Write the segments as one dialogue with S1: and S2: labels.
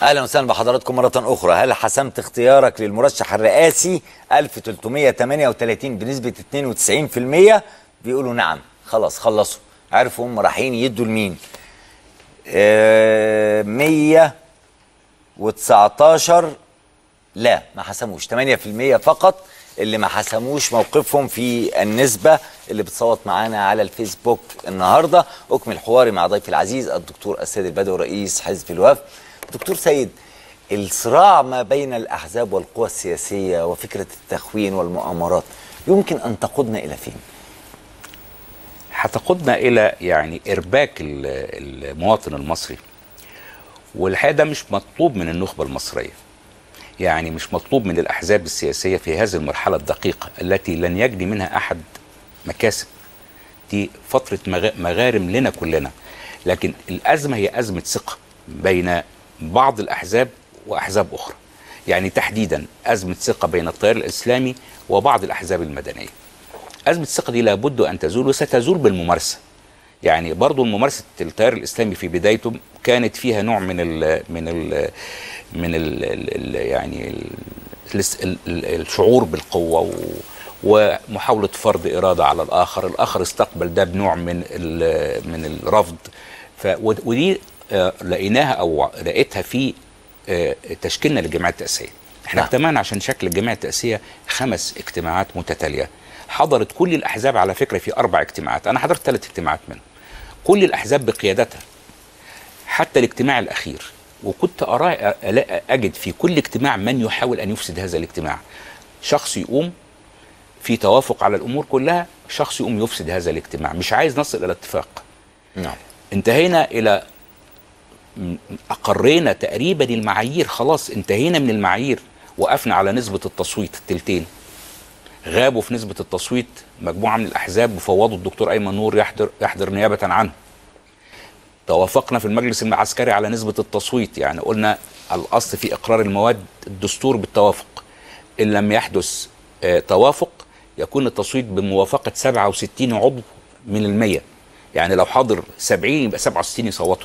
S1: اهلا وسهلا بحضراتكم مره اخرى هل حسمت اختيارك للمرشح الرئاسي 1338 بنسبه 92% بيقولوا نعم خلاص خلصوا عرفوا هم رايحين يدوا لمين آه 119 لا ما حسموش 8% فقط اللي ما حسموش موقفهم في النسبة اللي بتصوت معانا على الفيسبوك النهاردة أكمل حواري مع ضيفي العزيز الدكتور السيد البدوي رئيس حزب الوفد دكتور سيد الصراع ما بين الأحزاب والقوى السياسية وفكرة التخوين والمؤامرات يمكن أن تقودنا إلى فين؟
S2: هتقودنا الى يعني ارباك ال- المواطن المصري والحقيقه ده مش مطلوب من النخبه المصريه يعني مش مطلوب من الاحزاب السياسيه في هذه المرحله الدقيقه التي لن يجني منها احد مكاسب دي فتره مغ- مغارم لنا كلنا لكن الازمه هي ازمه ثقه بين بعض الاحزاب واحزاب اخرى يعني تحديدا ازمه ثقه بين التيار الاسلامي وبعض الاحزاب المدنيه أزمة الثقة دي لابد أن تزول وستزول بالممارسة يعني برضو ممارسة التيار الإسلامي في بدايته كانت فيها نوع من ال من ال من ال ال يعني ال ال ال الشعور بالقوة و ومحاولة فرض إرادة على الآخر الآخر استقبل ده بنوع من ال من الرفض ف ودي آه، لقيناها أو لقيتها في آه، تشكيلنا للجمعية التأسيسية احنا
S1: نعم.
S2: اجتمعنا عشان شكل الجمعية التأسيسية خمس اجتماعات متتالية حضرت كل الأحزاب على فكرة في أربع اجتماعات أنا حضرت ثلاث اجتماعات منهم كل الأحزاب بقيادتها حتى الاجتماع الأخير وكنت أرى ألا- أجد في كل اجتماع من يحاول أن يفسد هذا الاجتماع شخص يقوم في توافق على الأمور كلها شخص يقوم يفسد هذا الاجتماع مش عايز نصل إلى اتفاق
S1: نعم
S2: انتهينا الى م- اقرينا تقريبا المعايير خلاص انتهينا من المعايير وقفنا على نسبه التصويت التلتين غابوا في نسبه التصويت مجموعه من الاحزاب وفوضوا الدكتور ايمن نور يحضر يحضر نيابه عنه توافقنا في المجلس العسكري على نسبه التصويت يعني قلنا الاصل في اقرار المواد الدستور بالتوافق ان لم يحدث آه، توافق يكون التصويت بموافقه 67 عضو من المية يعني لو حاضر 70 يبقى 67 يصوتوا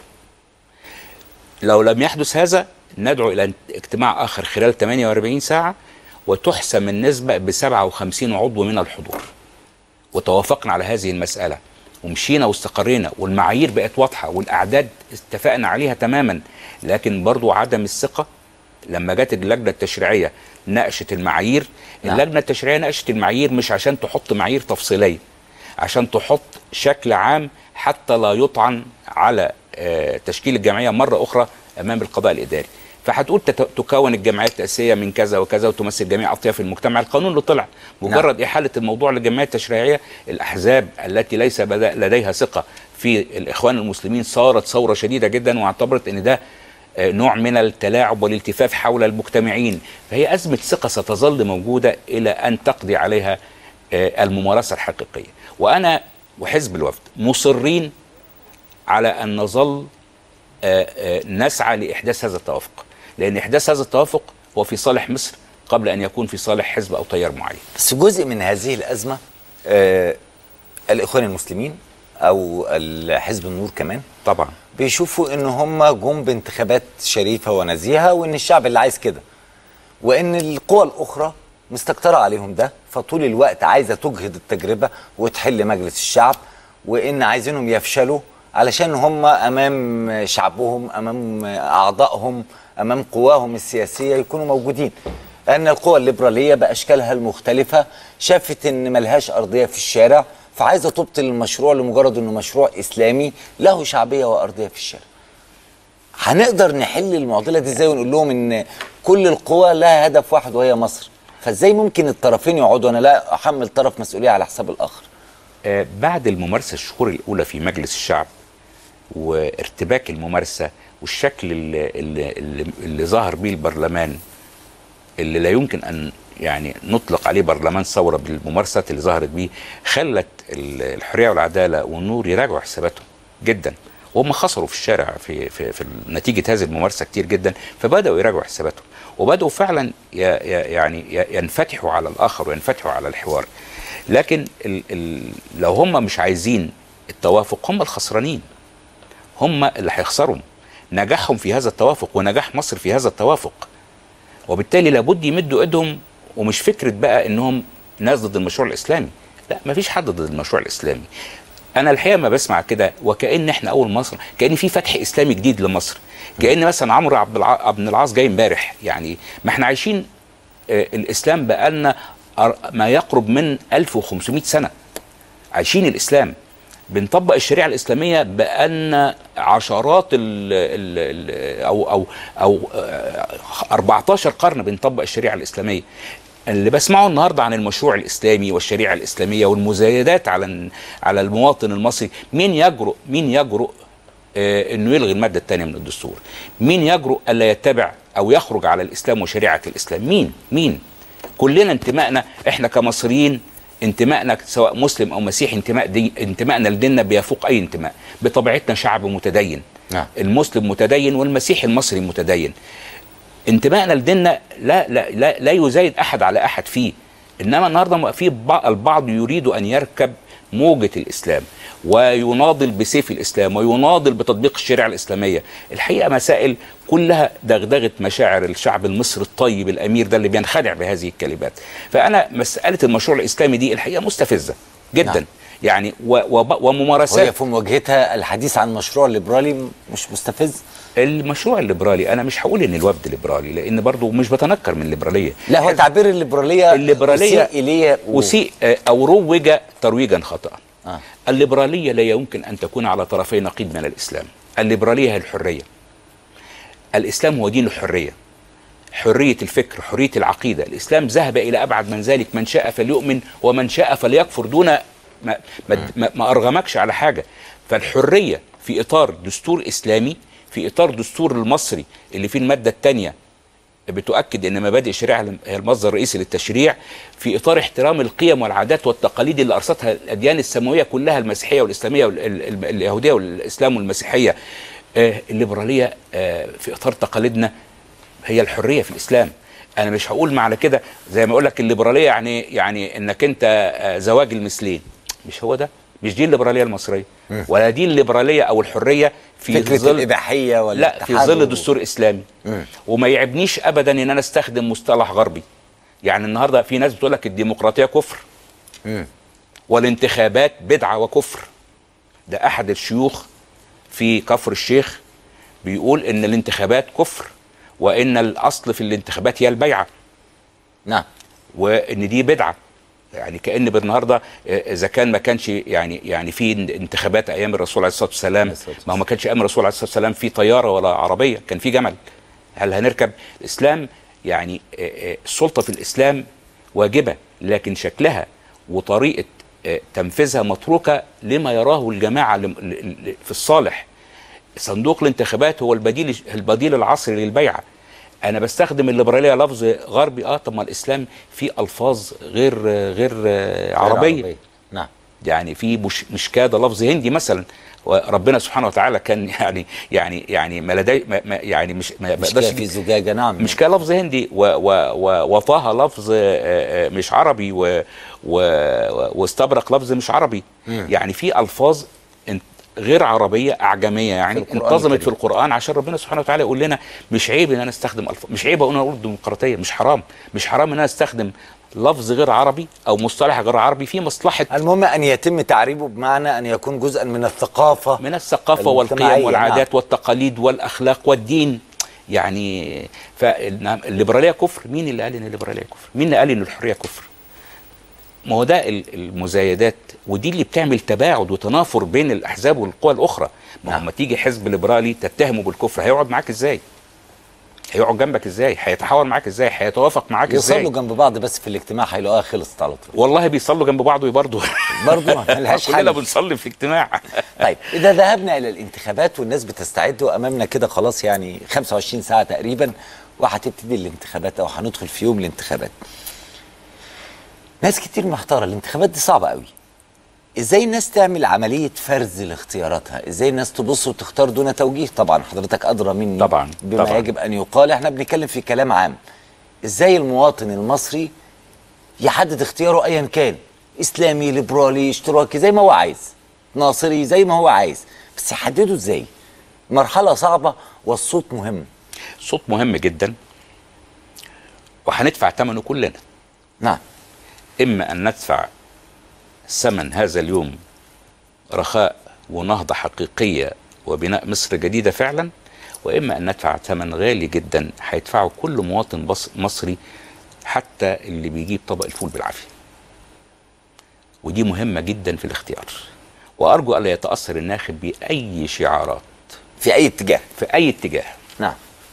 S2: لو لم يحدث هذا ندعو الى اجتماع اخر خلال 48 ساعه وتحسم النسبه ب 57 عضو من الحضور وتوافقنا على هذه المساله ومشينا واستقرينا والمعايير بقت واضحه والاعداد اتفقنا عليها تماما لكن برضو عدم الثقه لما جت اللجنه التشريعيه ناقشت المعايير
S1: نعم.
S2: اللجنه التشريعيه ناقشت المعايير مش عشان تحط معايير تفصيليه عشان تحط شكل عام حتى لا يطعن على آه، تشكيل الجمعيه مره اخرى امام القضاء الاداري فهتقول تت- تكون الجمعيه التاسيسيه من كذا وكذا وتمثل جميع اطياف المجتمع القانون اللي طلع مجرد احاله الموضوع للجمعيه التشريعيه الاحزاب التي ليس بدا- لديها ثقه في الاخوان المسلمين صارت ثوره شديده جدا واعتبرت ان ده آه، نوع من التلاعب والالتفاف حول المجتمعين فهي أزمة ثقة ستظل موجودة إلى أن تقضي عليها آه، الممارسة الحقيقية وأنا وحزب الوفد مصرين على أن نظل آه، آه، نسعى لإحداث هذا التوافق لأن إحداث هذا التوافق هو في صالح مصر قبل أن يكون في صالح حزب أو تيار معين
S1: بس جزء من هذه الأزمة آه الإخوان المسلمين أو حزب النور كمان
S2: طبعا
S1: بيشوفوا ان هم جم بانتخابات شريفه ونزيهه وان الشعب اللي عايز كده وان القوى الاخرى مستكتره عليهم ده فطول الوقت عايزه تجهد التجربه وتحل مجلس الشعب وان عايزينهم يفشلوا علشان هم امام شعبهم امام اعضائهم امام قواهم السياسيه يكونوا موجودين ان القوى الليبراليه باشكالها المختلفه شافت ان ملهاش ارضيه في الشارع فعايزه تبطل المشروع لمجرد انه مشروع اسلامي له شعبيه وارضيه في الشارع هنقدر نحل المعضله دي ازاي ونقول لهم ان كل القوى لها هدف واحد وهي مصر فازاي ممكن الطرفين يقعدوا انا لا احمل طرف مسؤوليه على حساب الاخر
S2: آه، بعد الممارسة الشهور الأولى في مجلس الشعب وارتباك الممارسة والشكل اللي, اللي, اللي, اللي ظهر به البرلمان اللي لا يمكن أن يعني نطلق عليه برلمان ثورة بالممارسات اللي ظهرت بيه خلت ال- الحرية والعدالة والنور يراجعوا حساباتهم جدا وهم خسروا في الشارع في في, في نتيجة هذه الممارسة كتير جدا فبدأوا يراجعوا حساباتهم وبدأوا فعلا ي- ي- يعني ي- ينفتحوا على الآخر وينفتحوا على الحوار لكن ال ال لو هم مش عايزين التوافق هم الخسرانين هم اللي هيخسروا نجاحهم في هذا التوافق ونجاح مصر في هذا التوافق وبالتالي لابد يمدوا ايدهم ومش فكره بقى انهم ناس ضد المشروع الاسلامي لا مفيش حد ضد المشروع الاسلامي انا الحقيقه ما بسمع كده وكان احنا اول مصر كان في فتح اسلامي جديد لمصر كان مثلا عمرو عبد الع... بن العاص جاي امبارح يعني ما احنا عايشين آه الاسلام بقالنا أر- ما يقرب من 1500 سنه عايشين الاسلام بنطبق الشريعه الاسلاميه بقالنا عشرات ال ال ال او او او آه، 14 قرن بنطبق الشريعه الاسلاميه اللي بسمعه النهارده عن المشروع الاسلامي والشريعه الاسلاميه والمزايدات على ال- على المواطن المصري مين يجرؤ مين يجرؤ آه، انه يلغي الماده الثانيه من الدستور مين يجرؤ الا يتبع او يخرج على الاسلام وشريعه الاسلام مين مين كلنا انتمائنا احنا كمصريين انتمائنا سواء مسلم او مسيحي انتماء دي انتمائنا لديننا بيفوق اي انتماء بطبيعتنا شعب متدين
S1: نعم.
S2: المسلم متدين والمسيحي المصري متدين انتمائنا لديننا لا لا لا, لا يزايد احد على احد فيه انما النهارده في بع- البعض يريد ان يركب موجه الاسلام ويناضل بسيف الاسلام ويناضل بتطبيق الشريعه الاسلاميه الحقيقه مسائل كلها دغدغه مشاعر الشعب المصري الطيب الامير ده اللي بينخدع بهذه الكلمات فانا مساله المشروع الاسلامي دي الحقيقه مستفزه جدا
S1: نعم.
S2: يعني و وب-
S1: وهي
S2: وممارسات
S1: في مواجهتها الحديث عن مشروع ليبرالي مش مستفز
S2: المشروع الليبرالي انا مش هقول ان الوفد ليبرالي لان برضو مش بتنكر من الليبراليه
S1: لا هو تعبير الليبراليه
S2: الليبراليه
S1: أسيء اليه و...
S2: أسيء آه، او روج ترويجا خطا
S1: آه.
S2: الليبراليه لا يمكن ان تكون على طرفي نقيض من الاسلام الليبراليه هي الحريه الاسلام هو دين الحريه حريه الفكر حريه العقيده الاسلام ذهب الى ابعد من ذلك من شاء فليؤمن ومن شاء فليكفر دون ما ما, ما, ما ارغمكش على حاجه فالحريه في اطار دستور اسلامي في اطار دستور المصري اللي فيه الماده الثانيه بتؤكد ان مبادئ الشريعه هي المصدر الرئيسي للتشريع في اطار احترام القيم والعادات والتقاليد اللي ارستها الاديان السماويه كلها المسيحيه والاسلاميه واليهوديه والاسلام والمسيحيه آه، الليبراليه آه، في اطار تقاليدنا هي الحريه في الاسلام انا مش هقول معنى كده زي ما اقول لك الليبراليه يعني يعني انك انت آه، زواج المثلين مش هو ده مش دي الليبراليه المصريه ولا دي الليبراليه او الحريه في
S1: فكره
S2: ظل
S1: الاباحيه ولا
S2: لا في ظل دستور اسلامي وما يعبنيش ابدا ان انا استخدم مصطلح غربي يعني النهارده في ناس بتقول لك الديمقراطيه كفر والانتخابات بدعه وكفر ده احد الشيوخ في كفر الشيخ بيقول ان الانتخابات كفر وان الاصل في الانتخابات هي البيعه
S1: نعم
S2: وان دي بدعه يعني كان بالنهارده آه، اذا كان ما كانش يعني يعني في انتخابات ايام الرسول عليه الصلاه والسلام
S1: الصلاة
S2: ما هو ما كانش ايام الرسول عليه الصلاه والسلام في طياره ولا عربيه كان في جمل هل هنركب الاسلام يعني آه، آه، السلطه في الاسلام واجبه لكن شكلها وطريقه آه، تنفيذها متروكه لما يراه الجماعه لم- ل- ل- في الصالح صندوق الانتخابات هو البديل البديل العصري للبيعه انا بستخدم الليبراليه لفظ غربي اه طب ما الاسلام فيه الفاظ غير غير آه، عربيه
S1: نعم
S2: يعني في مش مشكاه ده لفظ هندي مثلا وربنا سبحانه وتعالى كان يعني يعني يعني ما لدي ما ما- يعني مش ما
S1: مش
S2: بقدرش
S1: كده في زجاجه نعم
S2: مش كان لفظ هندي و و و وطه لفظ آه، آه، مش عربي و و واستبرق لفظ مش عربي يعني في الفاظ انت- غير عربيه اعجميه يعني
S1: القرآن
S2: انتظمت
S1: الكريم.
S2: في القران عشان ربنا سبحانه وتعالى يقول لنا مش عيب ان انا استخدم الفاظ مش عيب ان انا اقول ديمقراطيه مش حرام مش حرام ان انا استخدم لفظ غير عربي او مصطلح غير عربي في مصلحه
S1: المهم ان يتم تعريبه بمعنى ان يكون جزءا من الثقافه
S2: من الثقافة
S1: المجتمعية،
S2: والقيم والعادات
S1: نعم.
S2: والتقاليد والأخلاق والدين يعني فالليبرالية كفر مين اللي قال إن الليبرالية كفر مين اللي قال إن الحرية كفر ما هو ده ال- المزايدات ودي اللي بتعمل تباعد وتنافر بين الأحزاب والقوى الأخرى ما هو
S1: نعم.
S2: لما تيجي حزب ليبرالي تتهمه بالكفر هيقعد معاك إزاي هيقعد جنبك ازاي هيتحاور معاك ازاي هيتوافق معاك ازاي
S1: يصلوا جنب بعض بس في الاجتماع هيلاقوها خلصت على طول
S2: والله بيصلوا جنب بعض برضه
S1: برضه ملهاش
S2: كلنا
S1: حل
S2: بنصلي في اجتماع
S1: طيب اذا ذهبنا الى الانتخابات والناس بتستعد وامامنا كده خلاص يعني 25 ساعه تقريبا وهتبتدي الانتخابات او هندخل في يوم الانتخابات ناس كتير محتاره الانتخابات دي صعبه قوي ازاي الناس تعمل عمليه فرز لاختياراتها ازاي الناس تبص وتختار دون توجيه طبعا حضرتك ادرى مني
S2: طبعاً،
S1: بما
S2: طبعاً.
S1: يجب ان يقال احنا بنتكلم في كلام عام ازاي المواطن المصري يحدد اختياره ايا كان اسلامي ليبرالي اشتراكي زي ما هو عايز ناصري زي ما هو عايز بس يحدده ازاي مرحله صعبه والصوت مهم
S2: صوت مهم جدا وهندفع ثمنه كلنا
S1: نعم
S2: اما ان ندفع ثمن هذا اليوم رخاء ونهضه حقيقيه وبناء مصر جديده فعلا واما ان ندفع ثمن غالي جدا هيدفعه كل مواطن بص- مصري حتى اللي بيجيب طبق الفول بالعافيه ودي مهمه جدا في الاختيار وارجو الا يتاثر الناخب باي شعارات
S1: في اي اتجاه
S2: في اي اتجاه
S1: نعم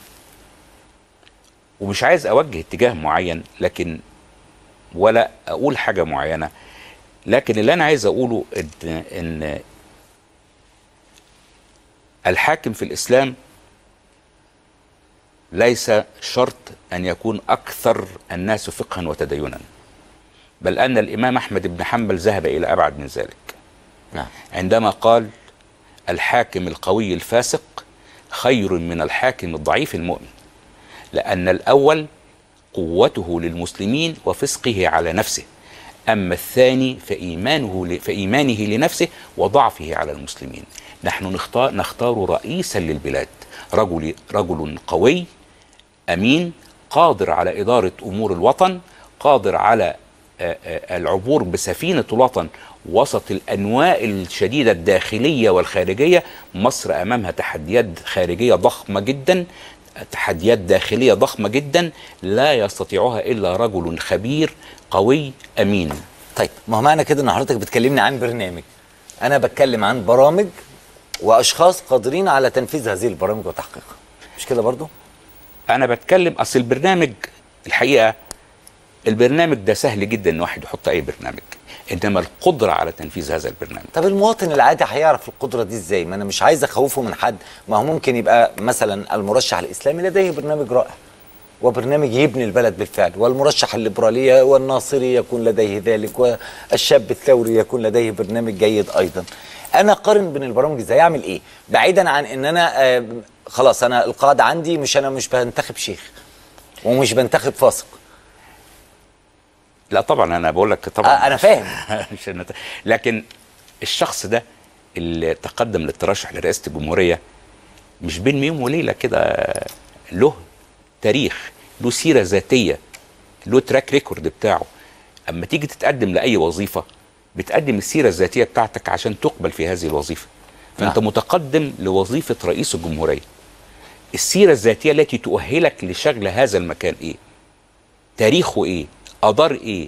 S2: ومش عايز اوجه اتجاه معين لكن ولا اقول حاجه معينه لكن اللي انا عايز اقوله ان ان الحاكم في الاسلام ليس شرط ان يكون اكثر الناس فقها وتدينا بل ان الامام احمد بن حنبل ذهب الى ابعد من ذلك
S1: نعم
S2: عندما قال الحاكم القوي الفاسق خير من الحاكم الضعيف المؤمن لأن الأول قوته للمسلمين وفسقه على نفسه أما الثاني فإيمانه ل... فإيمانه لنفسه وضعفه على المسلمين نحن نختار, نختار رئيسا للبلاد رجل, رجل قوي أمين قادر على إدارة أمور الوطن قادر على آه، آه، العبور بسفينة الوطن وسط الأنواء الشديدة الداخلية والخارجية مصر أمامها تحديات خارجية ضخمة جدا تحديات داخلية ضخمة جدا لا يستطيعها إلا رجل خبير قوي أمين
S1: طيب ما هو معنى كده ان حضرتك بتكلمني عن برنامج انا بتكلم عن برامج واشخاص قادرين على تنفيذ هذه البرامج وتحقيقها مش كده برضو
S2: أنا بتكلم أصل البرنامج الحقيقة البرنامج ده سهل جدا إن واحد يحط أي برنامج إنما القدرة على تنفيذ هذا البرنامج
S1: طب المواطن العادي هيعرف القدره دي ازاي ما انا مش عايز اخوفه من حد ما هو ممكن يبقى مثلا المرشح الاسلامي لديه برنامج رائع وبرنامج يبني البلد بالفعل والمرشح الليبرالي والناصري يكون لديه ذلك والشاب الثوري يكون لديه برنامج جيد ايضا انا قارن بين البرامج ازاي اعمل ايه بعيدا عن ان انا آه خلاص انا القاعده عندي مش انا مش بنتخب شيخ ومش بنتخب فاسق
S2: لا طبعا أنا بقول لك طبعا
S1: آه، أنا فاهم.
S2: مش هنت- لكن الشخص ده اللي تقدم للترشح لرئاسة الجمهورية مش بين يوم وليلة كده له تاريخ له سيرة ذاتية له تراك ريكورد بتاعه أما تيجي تتقدم لأي وظيفة بتقدم السيرة الذاتية بتاعتك عشان تقبل في هذه الوظيفة فأنت
S1: نعم.
S2: متقدم لوظيفة رئيس الجمهورية السيرة الذاتية التي تؤهلك لشغل هذا المكان إيه تاريخه إيه أدار إيه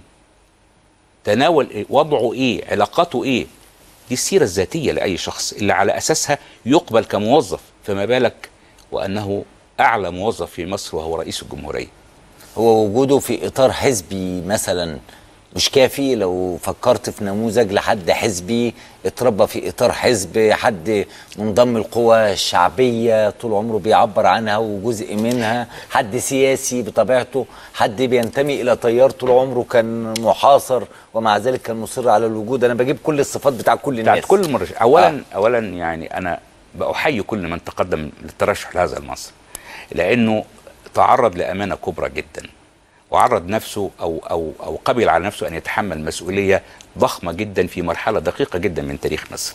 S2: تناول إيه؟ وضعه ايه علاقاته ايه دي السيرة الذاتية لأي شخص اللي على أساسها يقبل كموظف فما بالك وأنه أعلى موظف في مصر وهو رئيس الجمهورية
S1: هو وجوده في اطار حزبي مثلا مش كافي لو فكرت في نموذج لحد حزبي اتربى في اطار حزب حد منضم القوى الشعبيه طول عمره بيعبر عنها وجزء منها حد سياسي بطبيعته حد بينتمي الى تيار طول عمره كان محاصر ومع ذلك كان مصر على الوجود انا بجيب كل الصفات بتاع كل الناس
S2: بتاعت كل المرشح أولا آه. أولا يعني أنا بأحيي كل من تقدم للترشح لهذا المنصب لأنه تعرض لأمانة كبرى جدا وعرض نفسه أو أو أو قبل على نفسه أن يتحمل مسؤولية ضخمة جدا في مرحلة دقيقة جدا من تاريخ مصر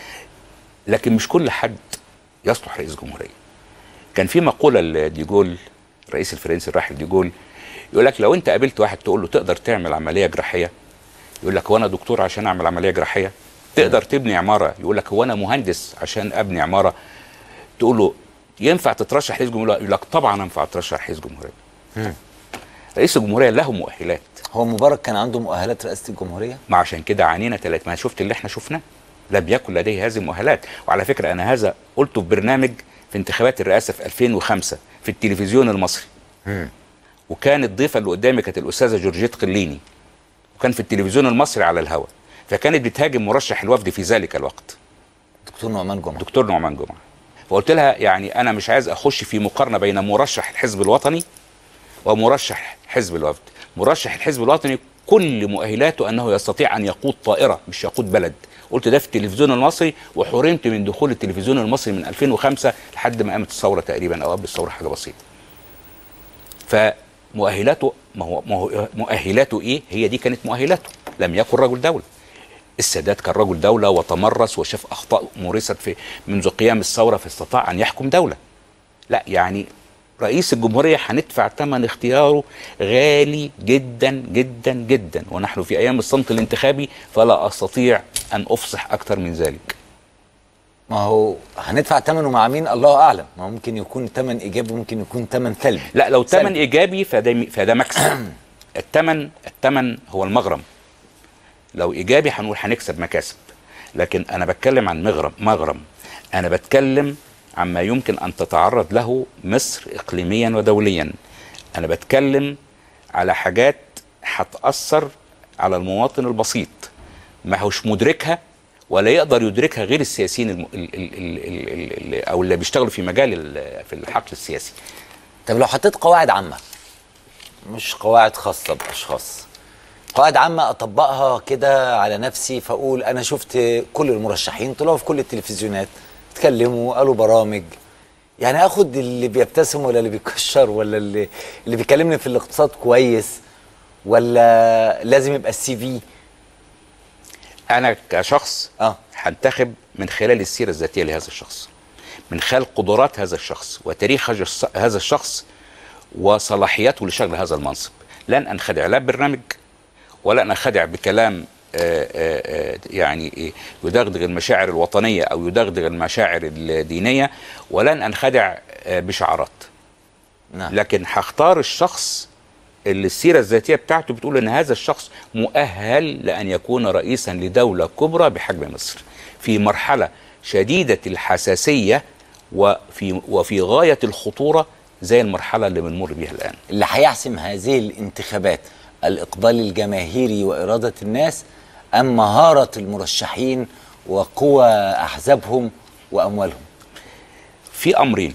S2: لكن مش كل حد يصلح رئيس جمهورية كان في مقولة لديجول الرئيس الفرنسي الراحل ديجول يقول لك لو انت قابلت واحد تقول له تقدر تعمل عملية جراحية يقول لك هو انا دكتور عشان اعمل عملية جراحية تقدر تبني عمارة يقول لك هو انا مهندس عشان ابني عمارة تقول له ينفع تترشح رئيس جمهورية يقول لك طبعا ينفع اترشح رئيس جمهورية رئيس الجمهورية له مؤهلات
S1: هو مبارك كان عنده مؤهلات رئاسه الجمهوريه
S2: ما عشان كده عانينا ثلاث ما شفت اللي احنا شفناه لم يكن لديه هذه المؤهلات وعلى فكره انا هذا قلته في برنامج في انتخابات الرئاسه في 2005 في التلفزيون المصري وكان الضيفه اللي قدامي كانت الاستاذه جورجيت قليني وكان في التلفزيون المصري على الهواء فكانت بتهاجم مرشح الوفد في ذلك الوقت
S1: دكتور نعمان جمعه
S2: دكتور نعمان جمعه فقلت لها يعني انا مش عايز اخش في مقارنه بين مرشح الحزب الوطني ومرشح حزب الوفد مرشح الحزب الوطني كل مؤهلاته انه يستطيع ان يقود طائره مش يقود بلد قلت ده في التلفزيون المصري وحرمت من دخول التلفزيون المصري من 2005 لحد ما قامت الثوره تقريبا او قبل الثوره حاجه بسيطه فمؤهلاته ما هو ما هو مؤهلاته ايه هي دي كانت مؤهلاته لم يكن رجل دوله السادات كان رجل دوله وتمرس وشاف اخطاء مورست في منذ قيام الثوره فاستطاع ان يحكم دوله لا يعني رئيس الجمهوريه هندفع ثمن اختياره غالي جدا جدا جدا ونحن في ايام الصمت الانتخابي فلا استطيع ان افصح اكثر من ذلك
S1: ما هو هندفع ثمنه مع مين الله اعلم ما هو ممكن يكون ثمن ايجابي ممكن يكون ثمن سلبي
S2: لا لو ثمن
S1: سلبي.
S2: ايجابي فده فده مكسب الثمن الثمن هو المغرم لو ايجابي هنقول هنكسب مكاسب لكن انا بتكلم عن مغرم مغرم انا بتكلم عما يمكن ان تتعرض له مصر اقليميا ودوليا انا بتكلم على حاجات هتاثر على المواطن البسيط ما هوش مدركها ولا يقدر يدركها غير السياسيين الم... ال... ال... ال... ال... ال... او اللي بيشتغلوا في مجال ال... في الحقل السياسي
S1: طب لو حطيت قواعد عامه مش قواعد خاصه باشخاص قواعد عامه اطبقها كده على نفسي فاقول انا شفت كل المرشحين طلعوا في كل التلفزيونات اتكلموا قالوا برامج يعني اخد اللي بيبتسم ولا اللي بيكشر ولا اللي اللي بيكلمني في الاقتصاد كويس ولا لازم يبقى السي في
S2: انا كشخص
S1: اه
S2: هنتخب من خلال السيره الذاتيه لهذا الشخص من خلال قدرات هذا الشخص وتاريخ هذا الش- هذا الشخص وصلاحياته لشغل هذا المنصب لن انخدع لا برنامج ولا انخدع بكلام آه، آه، آه، يعني إيه، يدغدغ المشاعر الوطنيه او يدغدغ المشاعر الدينيه ولن انخدع آه، بشعارات
S1: نعم
S2: لكن هختار الشخص اللي السيره الذاتيه بتاعته بتقول ان هذا الشخص مؤهل لان يكون رئيسا لدوله كبرى بحجم مصر في مرحله شديده الحساسيه وفي وفي غايه الخطوره زي المرحله اللي بنمر بيها الان
S1: اللي هيحسم هذه الانتخابات الإقبال الجماهيري وإرادة الناس أم مهارة المرشحين وقوى أحزابهم وأموالهم
S2: في امرين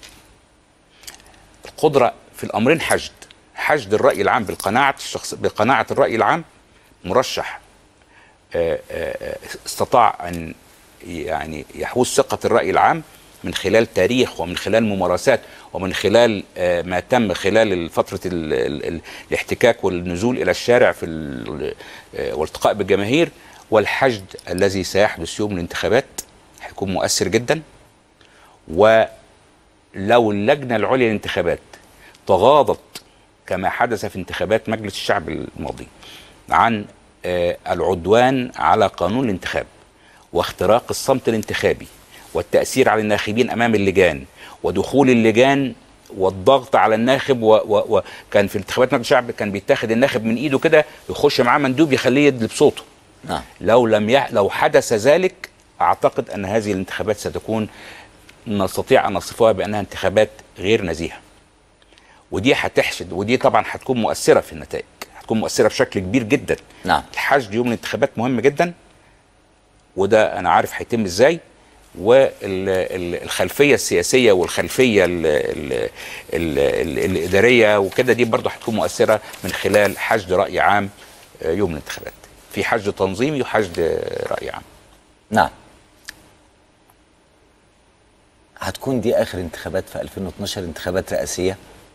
S2: القدره في الامرين حشد حشد الراي العام بالقناعه الشخص بقناعه الراي العام مرشح آه، آه، آه، استطاع ان يعني يحوز ثقه الراي العام من خلال تاريخ ومن خلال ممارسات ومن خلال آه، ما تم خلال فتره ال- ال- ال- الاحتكاك والنزول الى الشارع في ال- آه، والالتقاء بالجماهير والحشد الذي سيحدث يوم الانتخابات هيكون مؤثر جدا ولو اللجنة العليا للانتخابات تغاضت كما حدث في انتخابات مجلس الشعب الماضي عن آه، العدوان على قانون الانتخاب واختراق الصمت الانتخابي والتأثير على الناخبين أمام اللجان ودخول اللجان والضغط على الناخب و- و- وكان في انتخابات مجلس الشعب كان بيتاخد الناخب من ايده كده يخش معاه مندوب يخليه يدلب صوته
S1: نعم
S2: لو لم يح... لو حدث ذلك اعتقد ان هذه الانتخابات ستكون نستطيع ان نصفها بانها انتخابات غير نزيهه ودي هتحشد ودي طبعا هتكون مؤثره في النتائج هتكون مؤثره بشكل كبير جدا
S1: نعم
S2: الحشد يوم الانتخابات مهم جدا وده انا عارف هيتم ازاي والخلفيه السياسيه والخلفيه ال ال ال ال الاداريه وكده دي برضه هتكون مؤثره من خلال حشد راي عام آه، يوم الانتخابات في حشد تنظيمي وحشد آه، راي عام
S1: نعم هتكون دي آخر انتخابات في 2012 انتخابات رئاسية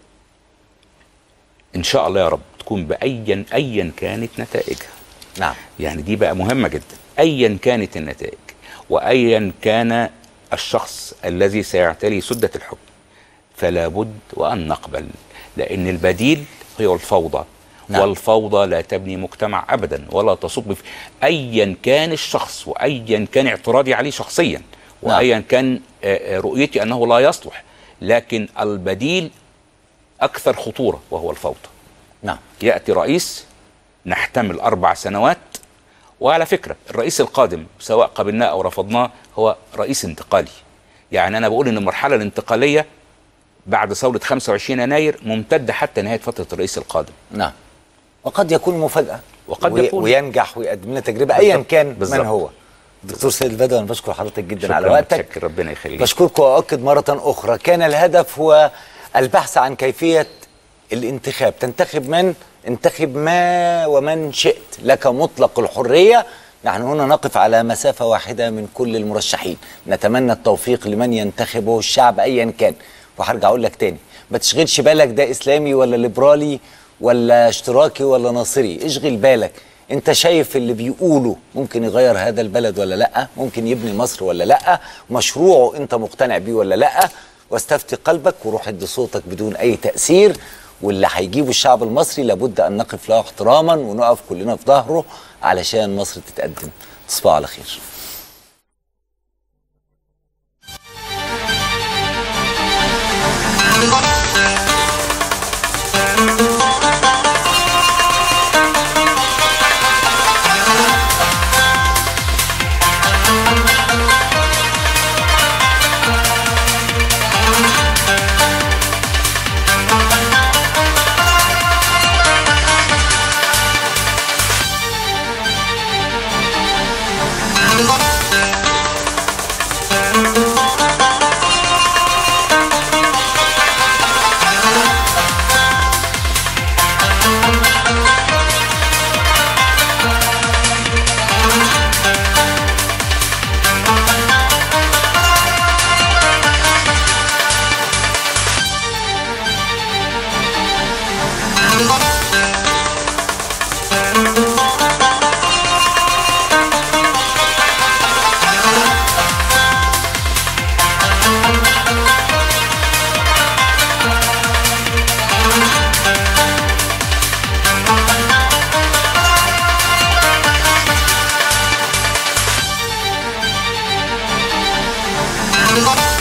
S2: ان شاء الله يا رب تكون بايا ايا كانت نتائجها
S1: نعم
S2: يعني دي بقى مهمه جدا ايا كانت النتائج وايا كان الشخص الذي سيعتلي سده الحكم فلا بد وان نقبل لان البديل هو الفوضى
S1: نعم.
S2: والفوضى لا تبني مجتمع ابدا ولا تصب في ايا كان الشخص وايا كان اعتراضي عليه شخصيا
S1: نعم.
S2: وايا كان آه، آه، رؤيتي انه لا يصلح لكن البديل اكثر خطوره وهو الفوضى
S1: نعم
S2: ياتي رئيس نحتمل اربع سنوات وعلى فكره الرئيس القادم سواء قبلناه او رفضناه هو رئيس انتقالي يعني انا بقول ان المرحله الانتقاليه بعد ثوره 25 يناير ممتده حتى نهايه فتره الرئيس القادم
S1: نعم وقد يكون مفاجأة
S2: وقد
S1: وي-
S2: يكون.
S1: وينجح ويقدم لنا تجربة أيا
S2: بالضبط.
S1: كان
S2: بالضبط.
S1: من هو دكتور سيد البدوي أنا بشكر حضرتك جدا
S2: شكراً
S1: على وقتك
S2: متشكر، ربنا يخليك
S1: بشكرك وأؤكد مرة أخرى كان الهدف هو البحث عن كيفية الانتخاب تنتخب من انتخب ما ومن شئت لك مطلق الحرية نحن هنا نقف على مسافة واحدة من كل المرشحين نتمنى التوفيق لمن ينتخبه الشعب أيا كان وهرجع أقول لك تاني ما تشغلش بالك ده إسلامي ولا ليبرالي ولا اشتراكي ولا ناصري اشغل بالك انت شايف اللي بيقوله ممكن يغير هذا البلد ولا لا ممكن يبني مصر ولا لا مشروعه انت مقتنع بيه ولا لا واستفتي قلبك وروح ادي صوتك بدون اي تاثير واللي هيجيبه الشعب المصري لابد ان نقف له احتراما ونقف كلنا في ظهره علشان مصر تتقدم تصبحوا على خير
S3: Thank you.